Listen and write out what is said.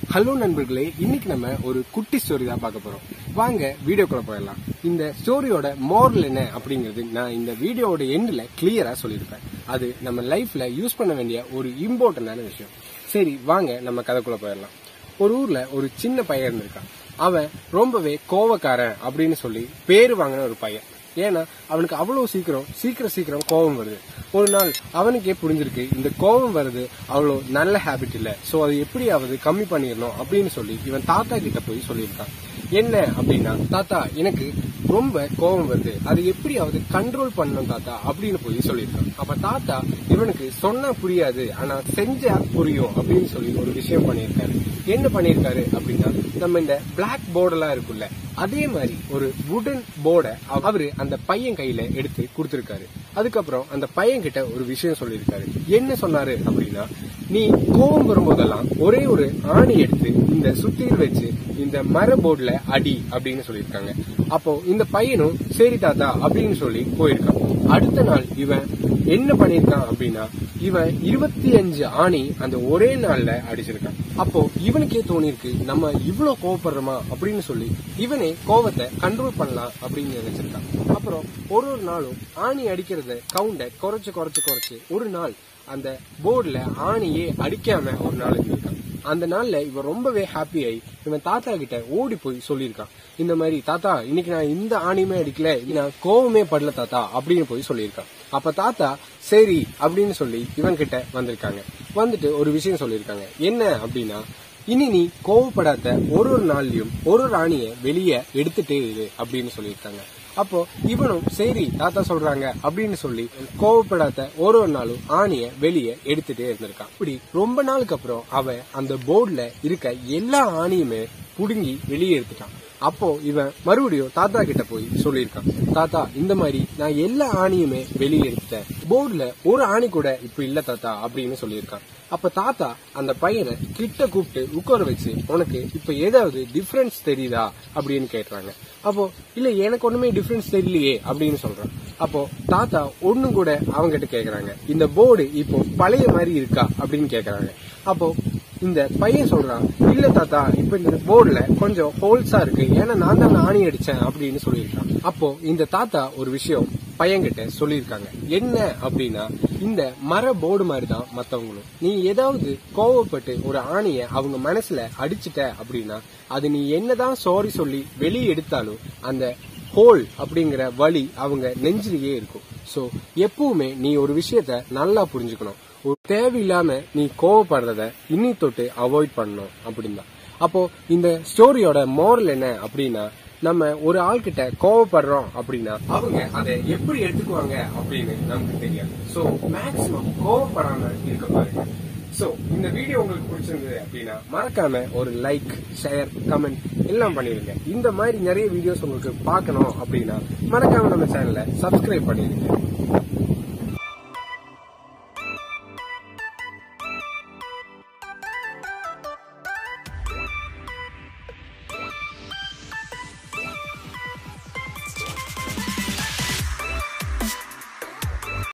hello நண்பர்களே இன்னைக்கு நம்ம ஒரு குட்டி ஸ்டோரி தான் பார்க்க போறோம் வாங்க வீடியோக்குள்ள போயிடலாம் இந்த ஸ்டோரியோட மோரல் என்ன அப்படிங்கிறது நான் இந்த வீடியோவோட எண்ட்ல கிளியரா சொல்லியிருப்பேன் அது நம்ம லைஃப்ல யூஸ் பண்ண வேண்டிய ஒரு இம்பார்ட்டன்டான விஷயம் சரி வாங்க நம்ம கதைக்குள்ள போயிடலாம் ஒரு ஊர்ல ஒரு சின்ன பையன் இருந்திருக்கான் அவன் ரொம்பவே கோவக்காரன் அப்படின்னு சொல்லி பேரு வாங்கின ஒரு பையன் ஏன்னா அவனுக்கு அவ்வளவு சீக்கிரம் சீக்கிரம் சீக்கிரம் கோபம் வருது ஒரு நாள் அவனுக்கே புரிஞ்சிருக்கு இந்த கோபம் வருது அவ்வளோ நல்ல ஹேபிட் இல்ல சோ அது எப்படியாவது கம்மி பண்ணிடணும் அப்படின்னு சொல்லி இவன் தாத்தா கிட்ட போய் சொல்லியிருக்கான் என்ன அப்படின்னா தாத்தா எனக்கு ரொம்ப கோபம் வருது அது எப்படியாவது கண்ட்ரோல் பண்ணணும் தாத்தா அப்படின்னு போய் சொல்லியிருக்கான் அப்ப தாத்தா இவனுக்கு சொன்னா புரியாது ஆனா செஞ்சா புரியும் அப்படின்னு சொல்லி ஒரு விஷயம் பண்ணியிருக்காரு என்ன பண்ணியிருக்காரு அப்படின்னா நம்ம இந்த பிளாக் போர்டெல்லாம் இருக்குல்ல அதே மாதிரி ஒரு வுடன் போர்டை அவரு அந்த பையன் கையில எடுத்து கொடுத்திருக்காரு அதுக்கப்புறம் அந்த பையன் கிட்ட ஒரு விஷயம் சொல்லியிருக்காரு என்ன சொன்னாரு அப்படின்னா நீ கோபம் வரும்போதெல்லாம் ஒரே ஒரு ஆணி எடுத்து இந்த சுத்தியில் வச்சு இந்த மர போர்டுல அடி அப்படின்னு சொல்லியிருக்காங்க அப்போ இந்த பையனும் சரி தாத்தா அப்படின்னு சொல்லி போயிருக்கான் அடுத்த நாள் இவன் என்ன பண்ணிருக்கான் அப்படின்னா இவன் இருபத்தி அஞ்சு ஆணி அந்த ஒரே நாள்ல அடிச்சிருக்கான் அப்போ இவனுக்கே தோணிருக்கு நம்ம இவ்வளவு கோவப்படுறோமா அப்படின்னு சொல்லி இவனே கோவத்தை கண்ட்ரோல் பண்ணலாம் அப்படின்னு நினைச்சிருக்கான் அப்புறம் ஒரு ஒரு நாளும் ஆணி அடிக்கிறத கவுண்ட குறைச்சு குறைச்சு குறைச்சு ஒரு நாள் அந்த போர்டுல ஆணியே அடிக்காம ஒரு நாள் இருந்திருக்கான் அந்த நாள்ல இவன் ரொம்பவே ஹாப்பி ஆகி இவன் தாத்தா கிட்ட ஓடி போய் சொல்லியிருக்கான் இந்த மாதிரி தாத்தா இன்னைக்கு நான் இந்த ஆணியுமே அடிக்கல நான் கோவமே படல தாத்தா அப்படின்னு போய் சொல்லியிருக்கான் அப்ப தாத்தா சரி அப்படின்னு சொல்லி இவன் கிட்ட வந்திருக்காங்க வந்துட்டு ஒரு விஷயம் சொல்லியிருக்காங்க என்ன அப்படின்னா இனி நீ கோவப்படாத ஒரு ஒரு நாள்லயும் ஒரு ஒரு ஆணிய வெளியே எடுத்துட்டே இரு அப்படின்னு சொல்லியிருக்காங்க அப்போ இவனும் சரி தாத்தா சொல்றாங்க அப்படின்னு சொல்லி கோவப்படாத ஒரு ஒரு நாளும் ஆணிய வெளியே எடுத்துட்டே இருந்திருக்கான் இப்படி ரொம்ப நாளுக்கு அப்புறம் அவன் அந்த போர்டுல இருக்க எல்லா ஆணியுமே புடுங்கி வெளியே எடுத்துட்டான் அப்போ இவன் மறுபடியும் தாத்தா கிட்ட போய் சொல்லியிருக்கான் தாத்தா இந்த மாதிரி நான் எல்லா ஆணியுமே வெளியே எடுத்துட்டேன் போர்டுல ஒரு ஆணி கூட இப்ப இல்ல தாத்தா அப்படின்னு சொல்லியிருக்கான் அப்ப தாத்தா அந்த பையனை கிட்ட கூப்பிட்டு உட்கார வச்சு உனக்கு இப்ப ஏதாவது டிஃபரன்ஸ் தெரியுதா அப்படின்னு கேட்டுறாங்க அப்போ இல்ல எனக்கு ஒண்ணுமே டிஃபரன்ஸ் தெரியலையே அப்படின்னு சொல்றான் அப்போ தாத்தா ஒண்ணும் கூட அவங்கிட்ட கேக்குறாங்க இந்த போர்டு இப்போ பழைய மாதிரி இருக்கா அப்படின்னு கேக்குறாங்க அப்போ இந்த பையன் சொல்றான் இல்ல தாத்தா இப்ப இந்த போர்டுல கொஞ்சம் ஹோல்ஸா இருக்கு ஏன்னா நான் தான் ஆணி அடிச்சேன் அப்படின்னு சொல்லியிருக்கான் அப்போ இந்த தாத்தா ஒரு விஷயம் பையன்கிட்ட சொல்லியிருக்காங்க என்ன அப்படின்னா இந்த மர போர்டு மாதிரி தான் மத்தவங்களும் நீ ஏதாவது கோவப்பட்டு ஒரு ஆணிய அவங்க மனசுல அடிச்சிட்ட அப்படின்னா அது நீ என்னதான் சாரி சொல்லி வெளியே எடுத்தாலும் அந்த ஹோல் அப்படிங்கிற வழி அவங்க நெஞ்சிலேயே இருக்கும் சோ எப்பவுமே நீ ஒரு விஷயத்த நல்லா புரிஞ்சுக்கணும் ஒரு தேவையில்லாம நீ கோவப்படுறத இன்னி தொட்டு அவாய்ட் பண்ணணும் அப்படின்னு அப்போ இந்த ஸ்டோரியோட மோரல் என்ன அப்படின்னா நம்ம ஒரு ஆள் கிட்ட கோவப்படுறோம் அப்படின்னா அவங்க அதை எப்படி எடுத்துக்குவாங்க அப்படின்னு நமக்கு தெரியாது சோ மேக்சிமம் கோவப்படாம இருக்க பாருங்க சோ இந்த வீடியோ உங்களுக்கு பிடிச்சிருந்தது அப்படின்னா மறக்காம ஒரு லைக் ஷேர் கமெண்ட் எல்லாம் பண்ணிருங்க இந்த மாதிரி நிறைய வீடியோஸ் உங்களுக்கு பார்க்கணும் அப்படின்னா மறக்காம நம்ம சேனலை சப்ஸ்கிரைப் பண்ணிருங்க